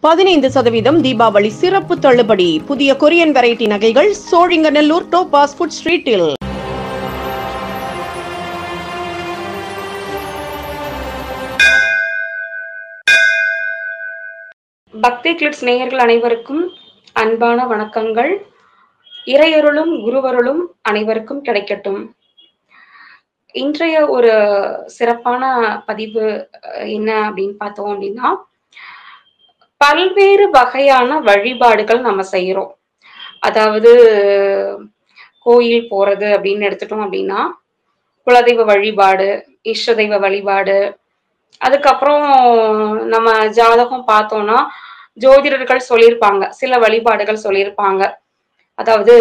பதினைந்து சதவீதம் தீபாவளி சிறப்பு தள்ளுபடி புதிய கொரியன் வெரைட்டி நகைகள் சோழிங்கநல்லூர் டோபாஸ் ஃபுட் ஸ்ட்ரீட்டில் பக்தி கிளிட்ஸ் நேயர்கள் அனைவருக்கும் அன்பான வணக்கங்கள் இறையருளும் குருவருளும் அனைவருக்கும் கிடைக்கட்டும் இன்றைய ஒரு சிறப்பான பதிவு அஹ், என்ன அப்படின்னு பார்த்தோம் அப்படின்னா பல்வேறு வகையான வழிபாடுகள் நம்ம செய்யறோம் அதாவது கோயில் போறது அப்படின்னு எடுத்துட்டோம் அப்படின்னா குலதெய்வ வழிபாடு இஷ்ட தெய்வ வழிபாடு அதுக்கப்புறம் நம்ம ஜாதகம் பார்த்தோம்னா ஜோதிடர்கள் சொல்லியிருப்பாங்க சில வழிபாடுகள் சொல்லியிருப்பாங்க அதாவது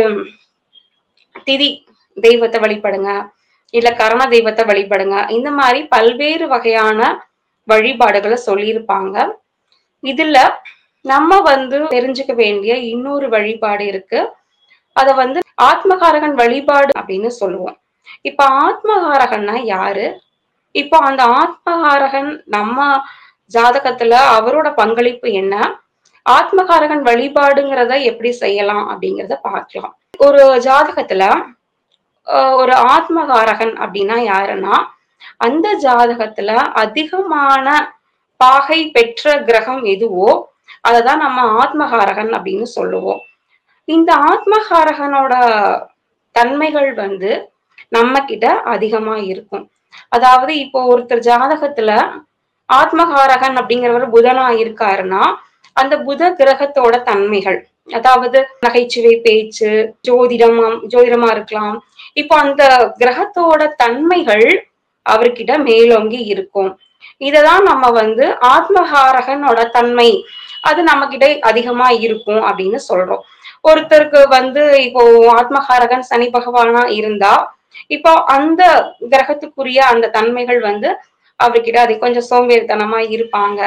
திதி தெய்வத்தை வழிபடுங்க இல்ல கரண தெய்வத்தை வழிபடுங்க இந்த மாதிரி பல்வேறு வகையான வழிபாடுகளை சொல்லியிருப்பாங்க இதுல நம்ம வந்து தெரிஞ்சுக்க வேண்டிய இன்னொரு வழிபாடு இருக்கு அத வந்து ஆத்மகாரகன் வழிபாடு அப்படின்னு சொல்லுவோம் இப்ப ஆத்மகாரகன்னா யாரு இப்போ அந்த ஆத்மகாரகன் நம்ம ஜாதகத்துல அவரோட பங்களிப்பு என்ன ஆத்மகாரகன் வழிபாடுங்கிறத எப்படி செய்யலாம் அப்படிங்கிறத பார்க்கலாம் ஒரு ஜாதகத்துல ஆஹ் ஒரு ஆத்மகாரகன் அப்படின்னா யாருன்னா அந்த ஜாதகத்துல அதிகமான பாகை பெற்ற கிரகம் எதுவோ அததான் நம்ம ஆத்மகாரகன் அப்படின்னு சொல்லுவோம் இந்த ஆத்மகாரகனோட தன்மைகள் வந்து நம்ம கிட்ட அதிகமா இருக்கும் அதாவது இப்போ ஒருத்தர் ஜாதகத்துல ஆத்மகாரகன் அப்படிங்கிறவர் புதனா இருக்காருன்னா அந்த புத கிரகத்தோட தன்மைகள் அதாவது நகைச்சுவை பேச்சு ஜோதிடம் ஜோதிடமா இருக்கலாம் இப்போ அந்த கிரகத்தோட தன்மைகள் அவர்கிட்ட மேலோங்கி இருக்கும் இததான் நம்ம வந்து ஆத்மகாரகனோட தன்மை அது நம்ம கிட்ட அதிகமா இருக்கும் அப்படின்னு சொல்றோம் ஒருத்தருக்கு வந்து இப்போ ஆத்மகாரகன் சனி பகவானா இருந்தா இப்போ அந்த கிரகத்துக்குரிய அந்த தன்மைகள் வந்து அவர்கிட்ட அது கொஞ்சம் சோம்பேறித்தனமா இருப்பாங்க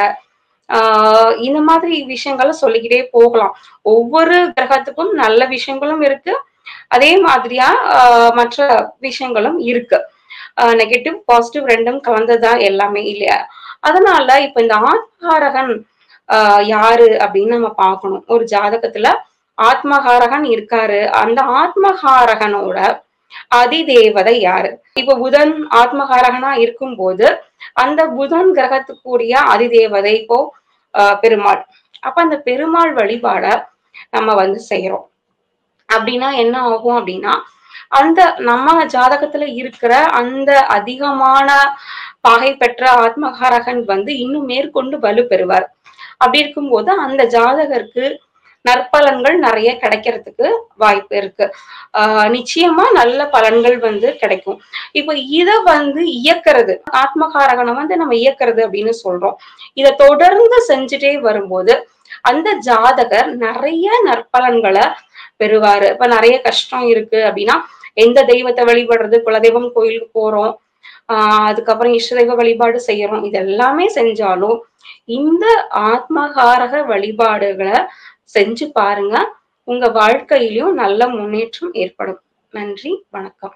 ஆஹ் இந்த மாதிரி விஷயங்களை சொல்லிக்கிட்டே போகலாம் ஒவ்வொரு கிரகத்துக்கும் நல்ல விஷயங்களும் இருக்கு அதே மாதிரியா ஆஹ் மற்ற விஷயங்களும் இருக்கு நெகட்டிவ் பாசிட்டிவ் ரெண்டும் கலந்ததுதான் எல்லாமே இல்லையா அதனால இப்ப இந்த ஆத்மகாரகன் ஆஹ் யாரு அப்படின்னு நம்ம பார்க்கணும் ஒரு ஜாதகத்துல ஆத்மகாரகன் இருக்காரு அந்த ஆத்மகாரகனோட அதிதேவதை யாரு இப்ப புதன் ஆத்மகாரகனா இருக்கும்போது அந்த புதன் கிரகத்துக்குரிய அதிதேவதை இப்போ ஆஹ் பெருமாள் அப்ப அந்த பெருமாள் வழிபாட நம்ம வந்து செய்யறோம் அப்படின்னா என்ன ஆகும் அப்படின்னா அந்த நம்ம ஜாதகத்துல இருக்கிற அந்த அதிகமான பாகை பெற்ற ஆத்மகாரகன் வந்து இன்னும் மேற்கொண்டு வலு பெறுவார் அப்படி இருக்கும்போது அந்த ஜாதகருக்கு நற்பலன்கள் நிறைய கிடைக்கிறதுக்கு வாய்ப்பு இருக்கு ஆஹ் நிச்சயமா நல்ல பலன்கள் வந்து கிடைக்கும் இப்போ இத வந்து இயக்கிறது ஆத்மகாரகனை வந்து நம்ம இயக்கிறது அப்படின்னு சொல்றோம் இத தொடர்ந்து செஞ்சுட்டே வரும்போது அந்த ஜாதகர் நிறைய நற்பலன்களை பெறுவாரு இப்ப நிறைய கஷ்டம் இருக்கு அப்படின்னா எந்த தெய்வத்தை வழிபடுறது குலதெய்வம் கோயிலுக்கு போறோம் ஆஹ் அதுக்கப்புறம் இஷ்ட தெய்வ வழிபாடு செய்யறோம் இது எல்லாமே செஞ்சாலும் இந்த ஆத்மகாரக வழிபாடுகளை செஞ்சு பாருங்க உங்க வாழ்க்கையிலும் நல்ல முன்னேற்றம் ஏற்படும் நன்றி வணக்கம்